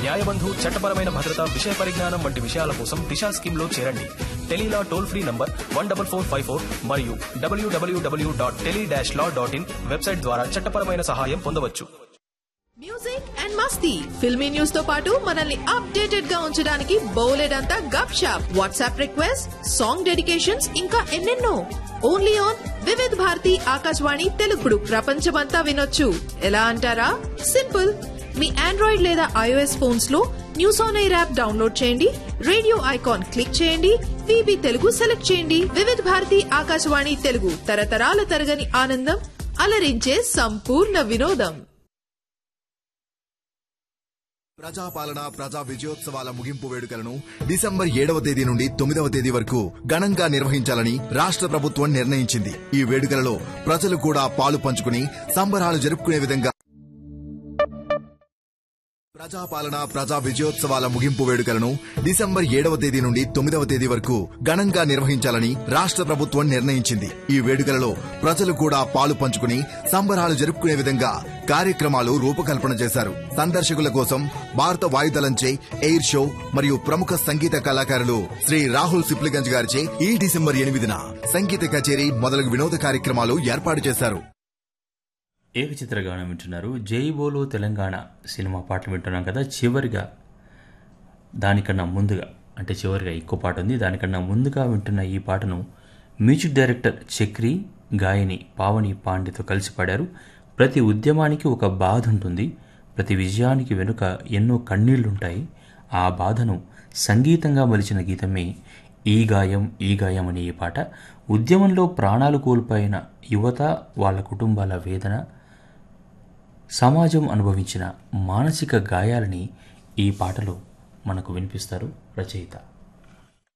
న్యాయబంధు చట్టపరమైన భద్రత విషయ పరిజ్ఞానం వంటి విషయాల కోసం దిశా స్కీమ్ లో చేరండి tele law toll free number one double four five four మరియు W W W dot tele dash law dot in website ద్వారా చట్టపరమైన సహాయం పొందవచ్చు మ్యూజిక్ అండ్ మస్తీ ఫిల్మీ న్యూస్ తో పాటు మనల్ని అప్డేటెడ్ గా ఉంచడానికి బోలెడ్ అంతా gup shup WhatsApp request song dedications ఇంకా ఎన్నెన్నో ఓన్లీ ఆన్ వివిధ్ భారతి ఆకాశవాణి తెలుగుడు ప్రపంచమంతా వినొచ్చు ఎలా అంటారా సింపుల్ మీ ఆండ్రాయిడ్ లేదా ఐఓఎస్ ఫోన్స్ లో news on air app download చేయండి రేడియో ఐకాన్ క్లిక్ చేయండి విబి తెలుగు సెలెక్ట్ చేయండి వివిధ్ భారతి ఆకాశవాణి తెలుగు తరతరాల తరగని ఆనందం అలరించే సంపూర్ణ వినోదం ప్రజాపాలన ప్రజా విజయోత్సవాల ముగింపు వేడుకలను డిసెంబర్ ఏడవ తేదీ నుండి తొమ్మిదవ తేదీ వరకు ఘనంగా నిర్వహించాలని రాష్ట్ర ప్రభుత్వం నిర్ణయించింది ఈ వేడుకలలో ప్రజలు కూడా పాలు పంచుకుని సంబరాలు జరుపుకునే విధంగా ప్రజాపాలన ప్రజా విజయోత్సవాల ముగింపు వేడుకలను డిసెంబర్ ఏడవ తేదీ నుండి తొమ్మిదవ తేదీ వరకు ఘనంగా నిర్వహించాలని రాష్ట్ర ప్రభుత్వం నిర్ణయించింది ఈ వేడుకలలో ప్రజలు కూడా పాలు పంచుకుని సంబరాలు జరుపుకునే విధంగా కార్యక్రమాలు రూపకల్పన చేశారు సందర్శకుల కోసం భారత వాయుదళంచే ఎయిర్ షో మరియు ప్రముఖ సంగీత కళాకారులు శ్రీ రాహుల్ సిప్లిగంజ్ గారిచే ఈ డిసెంబర్ ఎనిమిదిన సంగీత కచేరీ మొదలగు వినోద కార్యక్రమాలు ఏర్పాటు చేశారు ఏకచిత్ర గానం వింటున్నారు జై బోలో తెలంగాణ సినిమా పాటలు వింటున్నాం కదా చివరిగా దానికన్నా ముందుగా అంటే చివరిగా ఎక్కువ పాట ఉంది దానికన్నా ముందుగా వింటున్న ఈ పాటను మ్యూజిక్ డైరెక్టర్ చక్రి గాయని పావని పాండేతో కలిసి పాడారు ప్రతి ఉద్యమానికి ఒక బాధ ఉంటుంది ప్రతి విజయానికి వెనుక ఎన్నో కన్నీళ్లుంటాయి ఆ బాధను సంగీతంగా మలిచిన గీతమే ఈ గాయం ఈ గాయం అనే ఈ పాట ఉద్యమంలో ప్రాణాలు కోల్పోయిన యువత వాళ్ళ కుటుంబాల వేదన సమాజం అనుభవించిన మానసిక గాయాలని ఈ పాటలో మనకు వినిపిస్తారు రచయిత